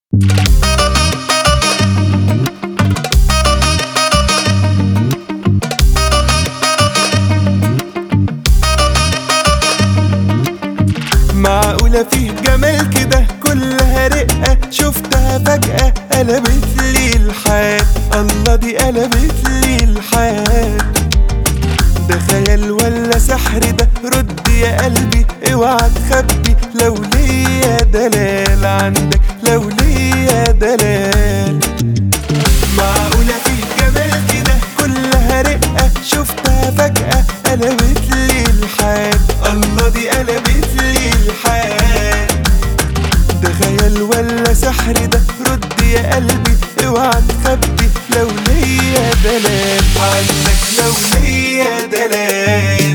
معقولة فيه جمال كده كلها رقة شفتها فجأة قلبت لي الحال الله دي قلبت لي الحال ده خيال ولا سحر ده رد يا قلبي اوعى تخبي لو ليا دلال عندك لو ليا دلال معقولة فيه جمال كده كلها رقة شفتها فجأة قلبت لي الحال الله دي قلبت لي الحال ده خيال ولا سحر ده رد يا قلبي اوعى تخبي لو ليا دلال عندك لو ليا دلال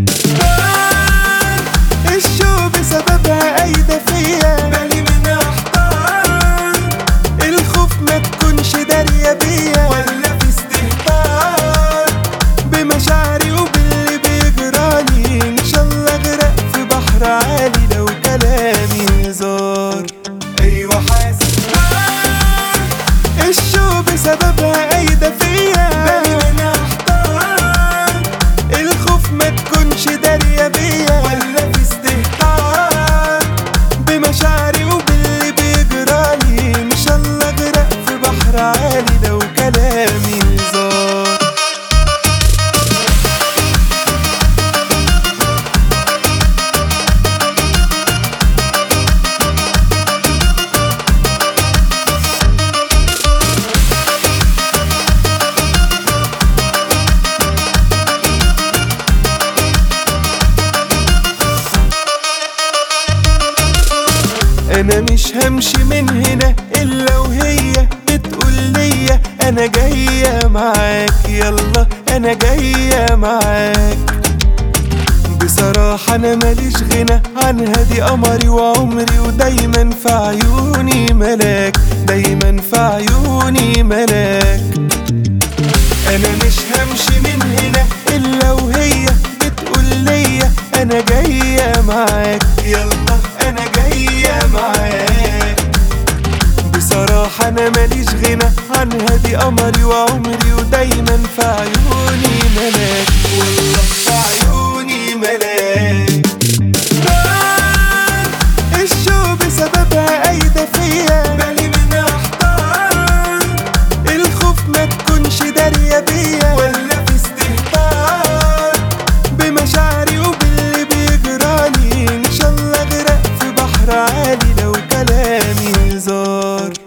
آه، الشوق بسببها قايدة فيا بالي من احتار الخوف ما تكونش دارية بيا ولا في استهتار بمشاعري وباللي بيجرالي ان شاء الله اغرق في بحر عالي لو كلامي هزار ايوه حاسس آه، الشوق بسببها قايدة فيا بالي من احتار الخوف ما تكونش دارية بيا ولا في استهتار بمشاعري وباللي بيجرالي ان شاء الله اغرق في بحر عالي لو كلامي هزار انا مش همشي من هنا الا وهي بتقول ليا انا جايه معاك يلا انا جايه معاك بصراحة أنا ماليش غنى عنها دي قمري وعمري ودايما في عيوني ملاك دايما في عيوني ملاك أنا مش همشي من هنا إلا وهي بتقول ليا أنا جاية معاك يلا أنا جاية معاك بصراحة أنا ماليش غنى عنها دي قمري وعمري ودايما في عيوني ملاك والله في عيوني ملاك آه، الشوق بسببها قايدة فيا بالي من احتار الخوف ما تكونش دارية بيا ولا في استهتار بمشاعري وباللي بيجرالي ان شاء الله اغرق في بحر عالي لو كلامي هزار